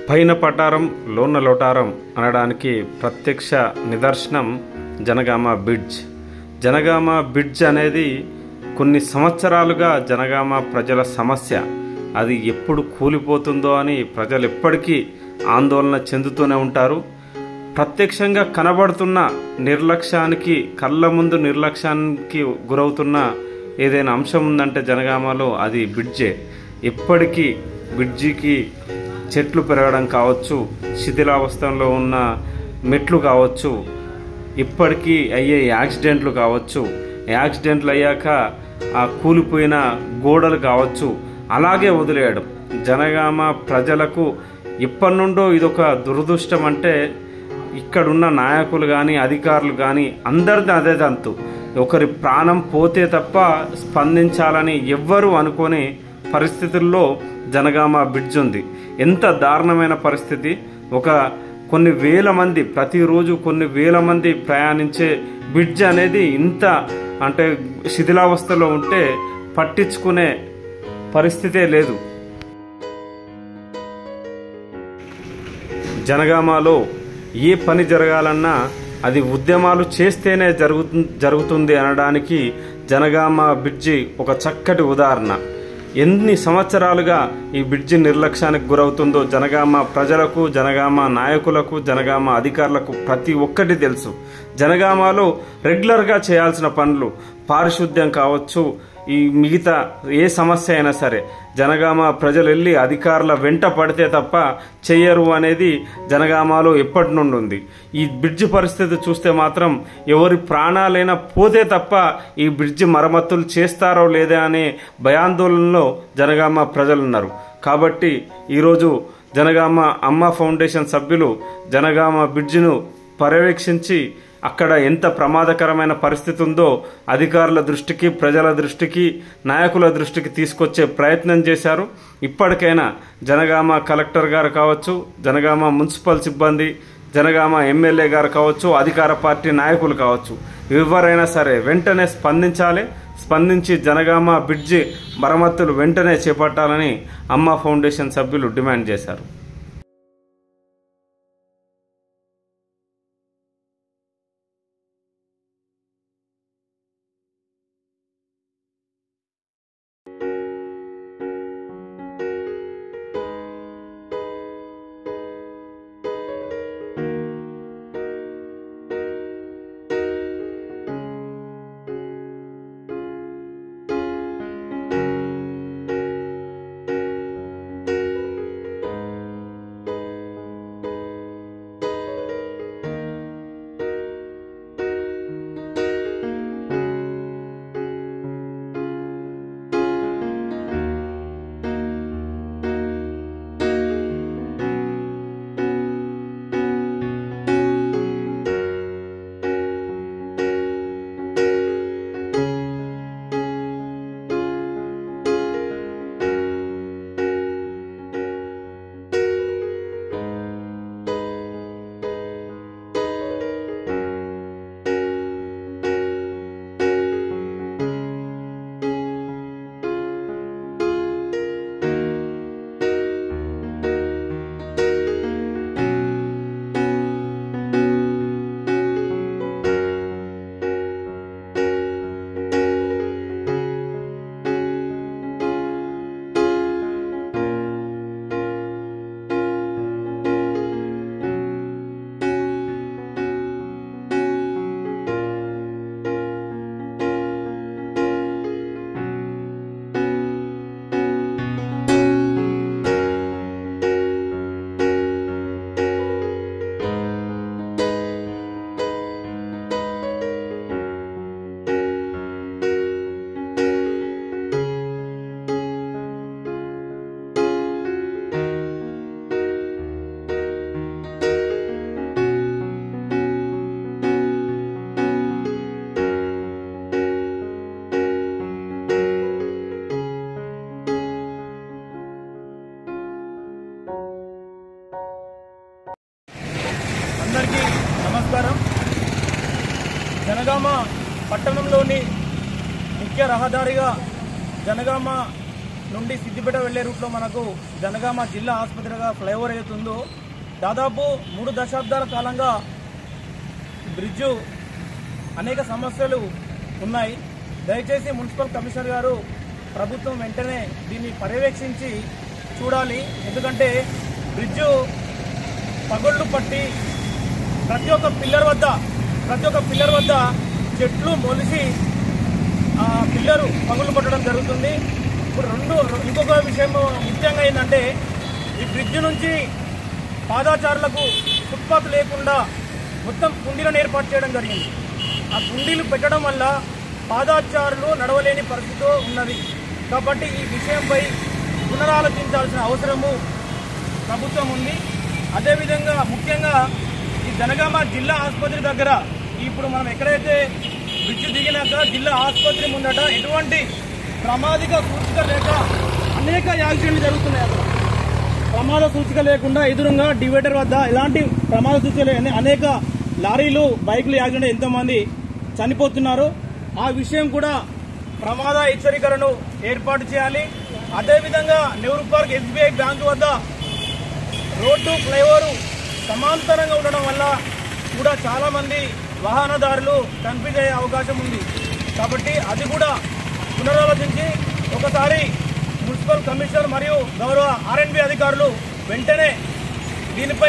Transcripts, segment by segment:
పైన పటారం లోన లోటారం అనడానికి ప్రత్యక్ష నిదర్శనం జనగామ బ్రిడ్జ్ జనగామ బ్రిడ్జ్ అనేది కొన్ని సంవత్సరాలుగా జనగామ ప్రజల సమస్య అది ఎప్పుడు కూలిపోతుందో అని ప్రజలు ఎప్పటికీ ఆందోళన చెందుతూనే ఉంటారు ప్రత్యక్షంగా కనబడుతున్న నిర్లక్ష్యానికి కళ్ళ ముందు నిర్లక్ష్యానికి గురవుతున్న ఏదైనా అంశం ఉందంటే జనగామలో అది బ్రిడ్జే ఎప్పటికీ బ్రిడ్జికి చెట్లు పెరగడం కావచ్చు శిథిలావస్థలో ఉన్న మెట్లు కావచ్చు ఇప్పటికీ అయ్యే యాక్సిడెంట్లు కావచ్చు యాక్సిడెంట్లు అయ్యాక ఆ కూలిపోయిన గోడలు కావచ్చు అలాగే వదిలేయడం జనగామ ప్రజలకు ఇప్పటి నుండో ఇదొక దురదృష్టం అంటే ఇక్కడున్న నాయకులు కానీ అధికారులు కానీ అందరిది అదే తంతు ఒకరి ప్రాణం పోతే తప్ప స్పందించాలని ఎవ్వరూ అనుకోని పరిస్థితుల్లో జనగామ బ్రిడ్జ్ ఉంది ఎంత దారుణమైన పరిస్థితి ఒక కొన్ని వేల మంది ప్రతిరోజు కొన్ని వేల మంది ప్రయాణించే బ్రిడ్జ్ అనేది ఇంత అంటే శిథిలావస్థలో ఉంటే పట్టించుకునే పరిస్థితే లేదు జనగామలో ఏ పని జరగాలన్నా అది ఉద్యమాలు చేస్తేనే జరుగు జరుగుతుంది అనడానికి జనగామ బ్రిడ్జి ఒక చక్కటి ఉదాహరణ ఎన్ని సంవత్సరాలుగా ఈ బ్రిడ్జి నిర్లక్ష్యానికి గురవుతుందో జనగామ ప్రజలకు జనగామ నాయకులకు జనగామ అధికారులకు ప్రతి ఒక్కటి తెలుసు జనగామలో రెగ్యులర్గా చేయాల్సిన పనులు పారిశుద్ధ్యం కావచ్చు ఈ మిగతా ఏ సమస్య అయినా సరే జనగామ ప్రజలు వెళ్ళి అధికారుల వెంట పడితే తప్ప చెయ్యరు అనేది జనగామలో ఎప్పటి నుండి ఉంది ఈ బ్రిడ్జి పరిస్థితి చూస్తే మాత్రం ఎవరి ప్రాణాలైనా పోతే తప్ప ఈ బ్రిడ్జి మరమ్మతులు చేస్తారో లేదా అనే భయాందోళనలో జనగామ ప్రజలున్నారు కాబట్టి ఈరోజు జనగామ అమ్మ ఫౌండేషన్ సభ్యులు జనగామ బ్రిడ్జిను పర్యవేక్షించి అక్కడ ఎంత ప్రమాదకరమైన పరిస్థితి ఉందో అధికారుల దృష్టికి ప్రజల దృష్టికి నాయకుల దృష్టికి తీసుకొచ్చే ప్రయత్నం చేశారు ఇప్పటికైనా జనగామ కలెక్టర్ గారు కావచ్చు జనగామ మున్సిపల్ సిబ్బంది జనగామ ఎమ్మెల్యే గారు కావచ్చు అధికార పార్టీ నాయకులు కావచ్చు ఎవరైనా సరే వెంటనే స్పందించాలి స్పందించి జనగామ బ్రిడ్జి మరమ్మతులు వెంటనే చేపట్టాలని అమ్మ ఫౌండేషన్ సభ్యులు డిమాండ్ చేశారు అందరికీ నమస్కారం జనగామ పట్టణంలోని ముఖ్య రహదారిగా జనగామ నుండి సిద్దిపేట వెళ్లే రూట్లో మనకు జనగామ జిల్లా ఆసుపత్రిగా ఫ్లైఓవర్ అవుతుందో దాదాపు మూడు దశాబ్దాల కాలంగా బ్రిడ్జు అనేక సమస్యలు ఉన్నాయి దయచేసి మున్సిపల్ కమిషనర్ గారు ప్రభుత్వం వెంటనే దీన్ని పర్యవేక్షించి చూడాలి ఎందుకంటే బ్రిడ్జు పగళ్ళు పట్టి ప్రతి ఒక్క పిల్లర్ వద్ద ప్రతి ఒక్క పిల్లర్ వద్ద చెట్లు మొలిసి ఆ పిల్లరు పగులు కొట్టడం జరుగుతుంది ఇప్పుడు రెండు ఇంకొక విషయం ముఖ్యంగా ఏంటంటే ఈ బ్రిడ్జ్ నుంచి పాదాచారులకు ఫుట్పాత్ లేకుండా మొత్తం కుండీలను ఏర్పాటు చేయడం జరిగింది ఆ కుండీలు పెట్టడం వల్ల పాదాచారులు నడవలేని పరిస్థితి ఉన్నది కాబట్టి ఈ విషయంపై పునరాలోచించాల్సిన అవసరము ప్రభుత్వం ఉంది అదేవిధంగా ముఖ్యంగా ఈ జనగామ జిల్లా ఆసుపత్రి దగ్గర ఇప్పుడు మనం ఎక్కడైతే బ్రిడ్జ్ దిగినాక జిల్లా ఆసుపత్రి ముందట ఎటువంటి ప్రమాదిక సూచిక లేక అనేక యాక్సిడెంట్లు జరుగుతున్నాయి అక్కడ ప్రమాద సూచిక లేకుండా ఎదురుగా డివైడర్ వద్ద ఎలాంటి ప్రమాద సూచిక లేని అనేక లారీలు బైకులు యాక్సిడెంట్ ఎంతో మంది చనిపోతున్నారు ఆ విషయం కూడా ప్రమాద హెచ్చరికలను ఏర్పాటు చేయాలి అదేవిధంగా నెహ్రూ పార్క్ ఎస్బీఐ బ్యాంకు వద్ద రోడ్డు ఫ్లైఓవర్ సమాంతరంగా ఉండడం వల్ల కూడా చాలా మంది వాహనదారులు కన్ఫ్యూజ్ అయ్యే అవకాశం ఉంది కాబట్టి అది కూడా పునరాలోచించి ఒకసారి మున్సిపల్ కమిషనర్ మరియు గౌరవ ఆర్ఎన్బి అధికారులు వెంటనే దీనిపై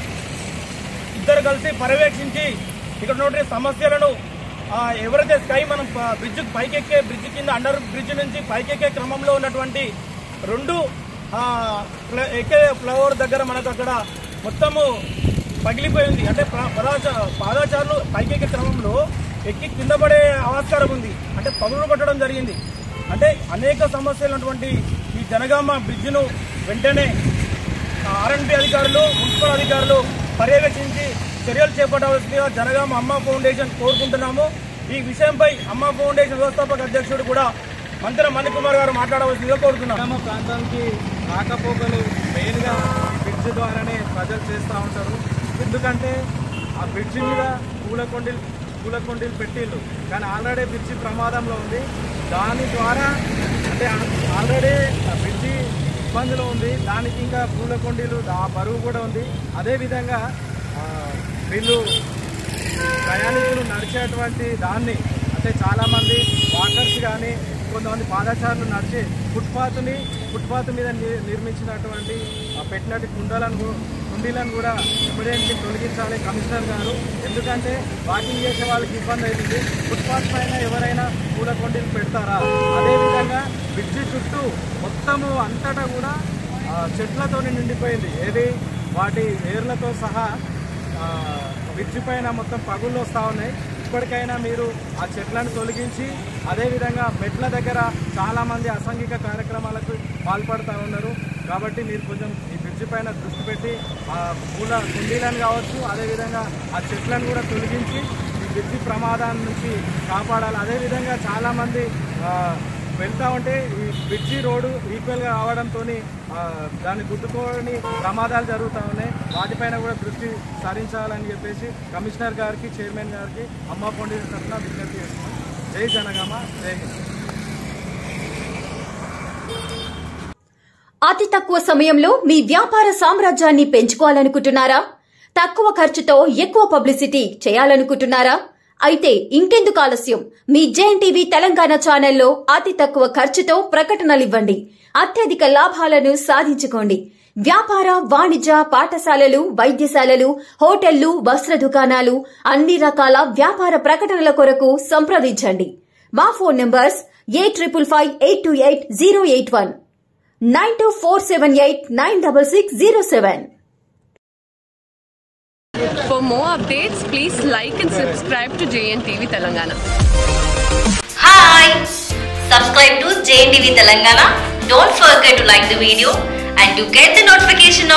ఇద్దరు కలిసి పర్యవేక్షించి ఇక్కడ ఉన్నటువంటి సమస్యలను ఆ, ఎవరైతే స్కై మనం ప- బ్రిడ్జ్ పైకెక్కే బ్రిడ్జ్ కింద అండర్ బ్రిడ్జ్ నుంచి పైకెక్కే క్రమంలో ఉన్నటువంటి రెండు ఆ, ఫ్ల- ఎక్కే ఫ్లైఓవర్ దగ్గర మనకు అక్కడ మొత్తము పగిలిపోయింది అంటే ప్ర- పదాచ పాదాచారులు పైకెక్కే క్రమంలో ఎక్కి కింద పడే ఆస్కారం ఉంది అంటే పగులు కొట్టడం జరిగింది అంటే అనేక సమస్యలు ఉన్నటువంటి ఈ జనగామ బ్రిడ్జ్ను వెంటనే ఆర్ఎన్బి అధికారులు మున్సిపల్ అధికారులు పర్యవేక్షించి చర్యలు చేపట్టవలసిందిగా జనగామ అమ్మ ఫౌండేషన్ కోరుకుంటున్నాము ఈ విషయంపై అమ్మ ఫౌండేషన్ వ్యవస్థాపక అధ్యక్షుడు కూడా మంత్రి మణికుమార్ గారు మాట్లాడవలసిందిగా కోరుతున్నాం గ్రామ ప్రాంతానికి రాకపోకలు మెయిన్గా బ్రిడ్జ్ ద్వారానే ప్రజలు చేస్తూ ఉంటారు ఎందుకంటే ఆ బ్రిడ్జ్ మీద పూల కొండీలు పూల కొండీలు పెట్టిళ్ళు కానీ ఆల్రెడీ బ్రిడ్జి ప్రమాదంలో ఉంది దాని ద్వారా అంటే ఆల్రెడీ ఆ బ్రిడ్జి ఇబ్బందిలో ఉంది దానికి ఇంకా పూల కొండీలు ఆ బరువు కూడా ఉంది అదేవిధంగా ఆ, వీళ్ళు ప్రయాణికులు నడిచేటువంటి దాన్ని అంటే చాలామంది వాకర్స్ కానీ కొంతమంది పాదచారులు నడిచి ఫుట్పాత్ని ఫుట్పాత్ మీద ని- నిర్మించినటువంటి ఆ పెట్టినట్టు కుండలను కూ- కుండీలను కూడా ఇమీడియట్లీ తొలగించాలి కమిషనర్ గారు ఎందుకంటే వాకింగ్ చేసే వాళ్ళకి ఇబ్బంది అవుతుంది ఫుట్పాత్ పైన ఎవరైనా పూల కొండీలు పెడతారా అదేవిధంగా బ్రిడ్జి చుట్టూ మొత్తము అంతటా కూడా ఆ, చెట్లతో నిండిపోయింది ఏది వాటి వేర్లతో సహా ఆ, బ్రిడ్జి పైన మొత్తం పగుళ్ళు వస్తూ ఉన్నాయి ఇప్పటికైనా మీరు ఆ చెట్లను తొలగించి అదేవిధంగా మెట్ల దగ్గర చాలామంది అసాంఘిక కార్యక్రమాలకు పాల్పడుతూ ఉన్నారు కాబట్టి మీరు కొంచెం ఈ బ్రిడ్జి పైన దృష్టి పెట్టి ఆ పూల కుండీలను కావచ్చు అదేవిధంగా ఆ చెట్లను కూడా తొలగించి ఈ బ్రిడ్జి ప్రమాదాన్ని నుంచి కాపాడాలి అదేవిధంగా చాలామంది ఆ, వెళ్తా ఉంటే ఈ బ్రిడ్జి రోడ్డు ఈక్వల్గా రావడంతో దాన్ని గుద్దుకొని ప్రమాదాలు జరుగుతూ ఉన్నాయి వాటిపైన కూడా దృష్టి సారించాలని చెప్పేసి కమిషనర్ గారికి చైర్మన్ గారికి అమ్మ ఫౌండేషన్ తరఫున విజ్ఞప్తి చేస్తున్నాం జై జనగామ జై హింద్ అతి తక్కువ సమయంలో మీ వ్యాపార సామ్రాజ్యాన్ని పెంచుకోవాలనుకుంటున్నారా తక్కువ ఖర్చుతో ఎక్కువ పబ్లిసిటీ చేయాలనుకుంటున్నారా అయితే ఇంకెందుకు ఆలస్యం మీ జేఎన్టీవీ తెలంగాణ ఛానల్లో అతి తక్కువ ఖర్చుతో ప్రకటనలు ఇవ్వండి అత్యధిక లాభాలను సాధించుకోండి వ్యాపార వాణిజ్య పాఠశాలలు వైద్యశాలలు హోటళ్లు వస్త్ర దుకాణాలు అన్ని రకాల వ్యాపార ప్రకటనల కొరకు సంప్రదించండి మా phone numbers eight triple five eight two eight zero eight one nine two four seven eight nine double six zero seven For more updates, please like and subscribe to JNTV Telangana. Hi! Subscribe to JNTV Telangana. Don't forget to like the video and to get the notification